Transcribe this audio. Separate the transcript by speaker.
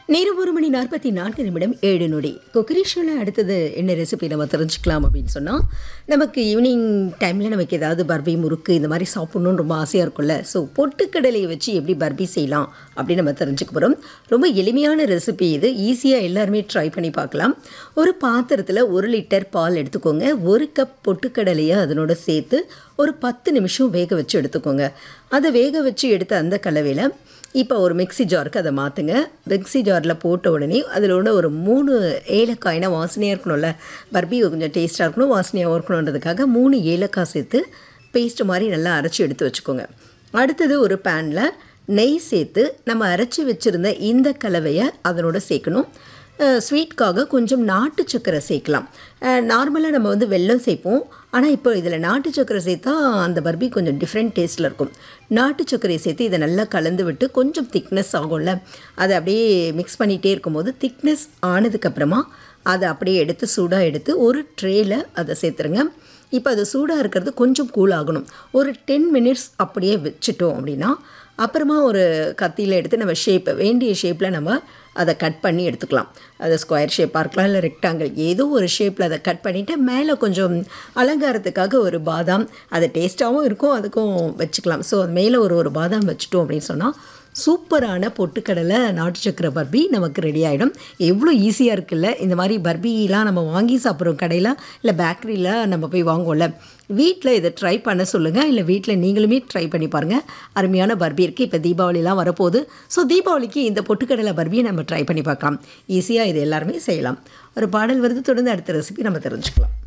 Speaker 1: நேரம் ஒரு மணி நாற்பத்தி நான்கு நிமிடம் ஏழு நொடி குக்கரி ஷோவில் அடுத்தது என்ன ரெசிபி நம்ம தெரிஞ்சுக்கலாம் அப்படின்னு சொன்னால் நமக்கு ஈவினிங் டைமில் நமக்கு ஏதாவது பர்பி முறுக்கு இந்த மாதிரி சாப்பிட்ணுன்னு ரொம்ப ஆசையாக இருக்கும்ல ஸோ பொட்டுக்கடலையை வச்சு எப்படி பர்பி செய்யலாம் அப்படின்னு நம்ம தெரிஞ்சுக்க போகிறோம் ரொம்ப எளிமையான ரெசிபி இது ஈஸியாக எல்லாருமே ட்ரை பண்ணி பார்க்கலாம் ஒரு பாத்திரத்தில் ஒரு லிட்டர் பால் எடுத்துக்கோங்க ஒரு கப் பொட்டுக்கடலையை அதனோட சேர்த்து ஒரு பத்து நிமிஷம் வேக வச்சு எடுத்துக்கோங்க அதை வேக வச்சு எடுத்த அந்த கலவையில் இப்போ ஒரு மிக்ஸி ஜாருக்கு அதை மாற்றுங்க மிக்ஸி ஜாரில் போட்ட உடனே அதிலோட ஒரு மூணு ஏலக்காய்னா வாசனையாக இருக்கணும்ல பர்பி கொஞ்சம் டேஸ்ட்டாக இருக்கணும் வாசனையாகவும் இருக்கணுன்றதுக்காக மூணு ஏலக்காய் சேர்த்து பேஸ்ட் மாதிரி நல்லா அரைச்சி எடுத்து வச்சுக்கோங்க அடுத்தது ஒரு பேனில் நெய் சேர்த்து நம்ம அரைச்சி வச்சுருந்த இந்த கலவையை அதனோட சேர்க்கணும் ஸ்வீட்காக கொஞ்சம் நாட்டு சக்கரை சேர்க்கலாம் நார்மலாக நம்ம வந்து வெல்லம் சேர்ப்போம் ஆனால் இப்போ இதில் நாட்டு சக்கரை சேர்த்தா அந்த பர்பி கொஞ்சம் டிஃப்ரெண்ட் டேஸ்ட்டில் இருக்கும் நாட்டு சர்க்கரையை சேர்த்து இதை நல்லா கலந்து விட்டு கொஞ்சம் திக்னஸ் ஆகும்ல அதை அப்படியே மிக்ஸ் பண்ணிகிட்டே இருக்கும்போது திக்னஸ் ஆனதுக்கப்புறமா அதை அப்படியே எடுத்து சூடாக எடுத்து ஒரு ட்ரேயில் அதை சேர்த்துருங்க இப்போ அது சூடாக இருக்கிறது கொஞ்சம் கூல் ஆகணும் ஒரு டென் மினிட்ஸ் அப்படியே வச்சுட்டோம் அப்படின்னா அப்புறமா ஒரு கத்தியில் எடுத்து நம்ம ஷேப் வேண்டிய ஷேப்பில் நம்ம அதை கட் பண்ணி எடுத்துக்கலாம் அது ஸ்கொயர் ஷேப்பாக இருக்கலாம் இல்லை ரெக்டாங்கிள் ஏதோ ஒரு ஷேப்பில் அதை கட் பண்ணிவிட்டு மேலே கொஞ்சம் அலங்காரத்துக்காக ஒரு பாதாம் அது டேஸ்ட்டாகவும் இருக்கும் அதுக்கும் வச்சுக்கலாம் ஸோ மேலே ஒரு ஒரு பாதாம் வச்சுட்டோம் அப்படின்னு சொன்னால் சூப்பரான பொட்டுக்கடலை நாட்டு சக்கரை பர்பி நமக்கு ரெடி ஆகிடும் எவ்வளோ ஈஸியாக இருக்குல்ல இந்த மாதிரி பர்பிலாம் நம்ம வாங்கி சாப்பிட்றோம் கடையில் இல்லை பேக்கரியில் நம்ம போய் வாங்குவோம்ல வீட்டில் இதை ட்ரை பண்ண சொல்லுங்கள் இல்லை வீட்டில் நீங்களுமே ட்ரை பண்ணி பாருங்கள் அருமையான பர்பி இருக்குது இப்போ தீபாவளிலாம் வரப்போகுது ஸோ தீபாவளிக்கு இந்த பொட்டுக்கடலை பர்பியை நம்ம ட்ரை பண்ணி பார்க்கலாம் ஈஸியாக இது எல்லாருமே செய்யலாம் ஒரு பாடல் வருது தொடர்ந்து அடுத்த ரெசிபி நம்ம தெரிஞ்சுக்கலாம்